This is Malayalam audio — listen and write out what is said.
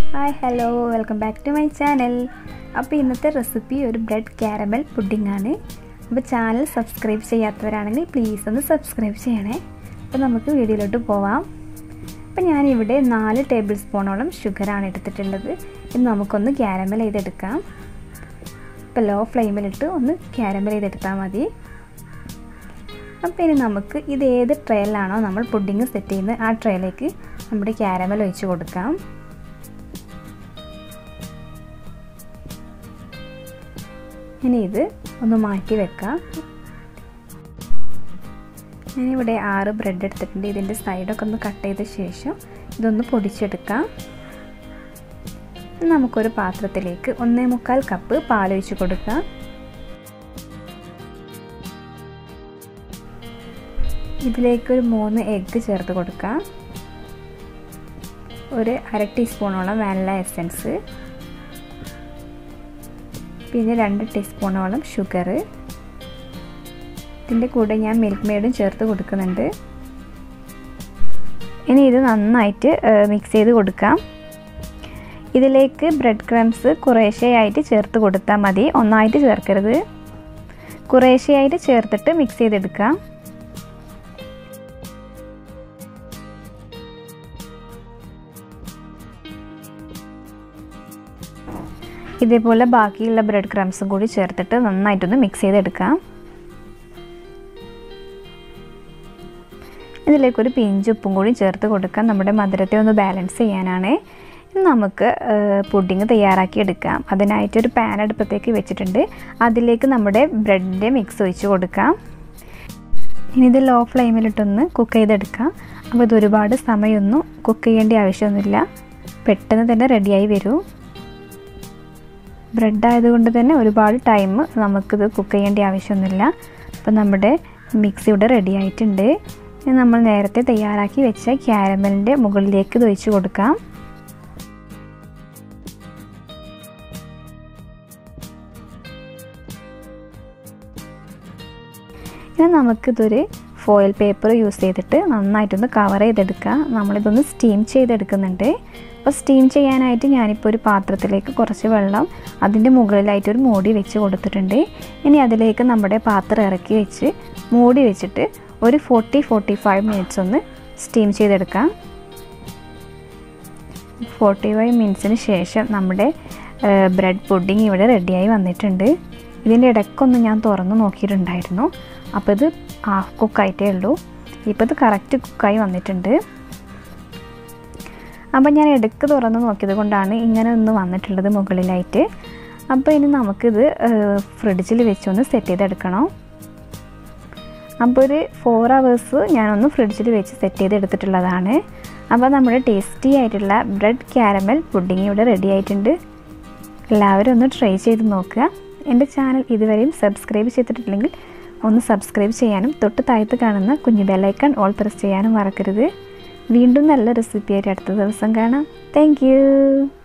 hi hello welcome back to my channel അപ്പോൾ ഇന്നത്തെ റെസിപ്പി ഒരു ബ്രെഡ് ക്യാരമൽ പുഡിംഗ് ആണ് അപ്പോൾ ചാനൽ സബ്സ്ക്രൈബ് ചെയ്യാത്തവരാണെങ്കിൽ പ്ലീസ് ഒന്ന് സബ്സ്ക്രൈബ് ചെയ്യണേ അപ്പോൾ നമുക്ക് വീഡിയോയിലോട്ട് പോവാം അപ്പോൾ ഞാനിവിടെ നാല് ടേബിൾ സ്പൂണോളം ഷുഗറാണ് എടുത്തിട്ടുള്ളത് ഇത് നമുക്കൊന്ന് ക്യാരമൽ ചെയ്തെടുക്കാം ഇപ്പോൾ ലോ ഫ്ലെയിമിലിട്ട് ഒന്ന് ക്യാരമൽ ചെയ്തെടുത്താൽ മതി അപ്പോൾ ഇനി നമുക്ക് ഇത് ഏത് ട്രേയിലാണോ നമ്മൾ പുഡിങ് സെറ്റ് ചെയ്യുന്നത് ആ ട്രേയിലേക്ക് നമ്മുടെ ക്യാരമൽ ഒഴിച്ച് കൊടുക്കാം ഇനി ഇത് ഒന്ന് മാറ്റി വെക്കാം ഞാനിവിടെ ആറ് ബ്രെഡ് എടുത്തിട്ടുണ്ട് ഇതിൻ്റെ സൈഡൊക്കെ ഒന്ന് കട്ട് ചെയ്ത ശേഷം ഇതൊന്ന് പൊടിച്ചെടുക്കാം നമുക്കൊരു പാത്രത്തിലേക്ക് ഒന്നേ മുക്കാൽ കപ്പ് പാലൊഴിച്ച് കൊടുക്കാം ഇതിലേക്ക് ഒരു മൂന്ന് എഗ്ഗ് ചേർത്ത് കൊടുക്കാം ഒരു അര ടീസ്പൂണോളം വാനില എസൻസ് പിന്നെ രണ്ട് ടീസ്പൂണോളം ഷുഗർ ഇതിൻ്റെ കൂടെ ഞാൻ മിൽക്ക് മെയ്ഡും ചേർത്ത് കൊടുക്കുന്നുണ്ട് ഇനി ഇത് നന്നായിട്ട് മിക്സ് ചെയ്ത് കൊടുക്കാം ഇതിലേക്ക് ബ്രെഡ് ക്രംസ് കുറേശ്ശെയായിട്ട് ചേർത്ത് കൊടുത്താൽ മതി ഒന്നായിട്ട് ചേർക്കരുത് കുറേശ്ശെയായിട്ട് ചേർത്തിട്ട് മിക്സ് ചെയ്തെടുക്കാം ഇതേപോലെ ബാക്കിയുള്ള ബ്രെഡ് ക്രംസും കൂടി ചേർത്തിട്ട് നന്നായിട്ടൊന്ന് മിക്സ് ചെയ്തെടുക്കാം ഇതിലേക്കൊരു പിഞ്ച് ഉപ്പും കൂടി ചേർത്ത് കൊടുക്കാം നമ്മുടെ മധുരത്തെ ഒന്ന് ബാലൻസ് ചെയ്യാനാണ് നമുക്ക് പുഡിങ് തയ്യാറാക്കി എടുക്കാം അതിനായിട്ടൊരു പാൻ അടുപ്പത്തേക്ക് വെച്ചിട്ടുണ്ട് അതിലേക്ക് നമ്മുടെ ബ്രെഡിൻ്റെ മിക്സ് ഒഴിച്ച് കൊടുക്കാം ഇനി ഇത് ലോ ഫ്ലെയിമിലിട്ടൊന്ന് കുക്ക് ചെയ്തെടുക്കാം അപ്പോൾ ഇത് ഒരുപാട് സമയമൊന്നും കുക്ക് ചെയ്യേണ്ട ആവശ്യമൊന്നുമില്ല പെട്ടെന്ന് തന്നെ റെഡിയായി വരും ബ്രെഡ് ആയതുകൊണ്ട് തന്നെ ഒരുപാട് ടൈം നമുക്കിത് കുക്ക് ചെയ്യേണ്ട ആവശ്യമൊന്നുമില്ല അപ്പോൾ നമ്മുടെ മിക്സ് ഇവിടെ റെഡി ആയിട്ടുണ്ട് നമ്മൾ നേരത്തെ തയ്യാറാക്കി വെച്ച ക്യാരമലിൻ്റെ മുകളിലേക്ക് ഇത് ഒഴിച്ച് കൊടുക്കാം ഇനി നമുക്കിതൊരു ഫോയിൽ പേപ്പർ യൂസ് ചെയ്തിട്ട് നന്നായിട്ടൊന്ന് കവർ ചെയ്തെടുക്കുക നമ്മളിതൊന്ന് സ്റ്റീം ചെയ്തെടുക്കുന്നുണ്ട് അപ്പോൾ സ്റ്റീം ചെയ്യാനായിട്ട് ഞാനിപ്പോൾ ഒരു പാത്രത്തിലേക്ക് കുറച്ച് വെള്ളം അതിൻ്റെ മുകളിലായിട്ട് ഒരു മൂടി വെച്ച് കൊടുത്തിട്ടുണ്ട് ഇനി അതിലേക്ക് നമ്മുടെ പാത്രം ഇറക്കി വെച്ച് മൂടി വെച്ചിട്ട് ഒരു ഫോർട്ടി ഫോർട്ടി ഫൈവ് മിനിറ്റ്സ് ഒന്ന് സ്റ്റീം ചെയ്തെടുക്കാം ഫോർട്ടി ഫൈവ് മിനിറ്റ്സിന് ശേഷം നമ്മുടെ ബ്രെഡ് പുഡിങ് ഇവിടെ റെഡിയായി വന്നിട്ടുണ്ട് ഇതിൻ്റെ ഇടയ്ക്കൊന്ന് ഞാൻ തുറന്ന് നോക്കിയിട്ടുണ്ടായിരുന്നു അപ്പോൾ ഇത് ഹാഫ് കുക്കായിട്ടേ ഉള്ളൂ ഇപ്പോൾ ഇത് കറക്റ്റ് കുക്കായി വന്നിട്ടുണ്ട് അപ്പോൾ ഞാൻ ഇടയ്ക്ക് തുറന്ന് നോക്കിയത് കൊണ്ടാണ് ഇങ്ങനെ ഒന്ന് വന്നിട്ടുള്ളത് മുകളിലായിട്ട് അപ്പോൾ ഇനി നമുക്കിത് ഫ്രിഡ്ജിൽ വെച്ചൊന്ന് സെറ്റ് ചെയ്തെടുക്കണം അപ്പോൾ ഒരു ഫോർ അവേഴ്സ് ഞാനൊന്ന് ഫ്രിഡ്ജിൽ വെച്ച് സെറ്റ് ചെയ്ത് എടുത്തിട്ടുള്ളതാണ് അപ്പോൾ നമ്മുടെ ടേസ്റ്റി ആയിട്ടുള്ള ബ്രെഡ് ക്യാരമൽ പുഡിങ് ഇവിടെ റെഡി ആയിട്ടുണ്ട് എല്ലാവരും ഒന്ന് ട്രൈ ചെയ്ത് നോക്കുക എൻ്റെ ചാനൽ ഇതുവരെയും സബ്സ്ക്രൈബ് ചെയ്തിട്ടില്ലെങ്കിൽ ഒന്ന് സബ്സ്ക്രൈബ് ചെയ്യാനും തൊട്ട് താഴത്ത് കാണുന്ന കുഞ്ഞു ബെല്ലൈക്കൺ ഓൾ പ്രസ് ചെയ്യാനും മറക്കരുത് വീണ്ടും നല്ല റെസിപ്പിയായിട്ട് അടുത്ത ദിവസം കാണാം താങ്ക്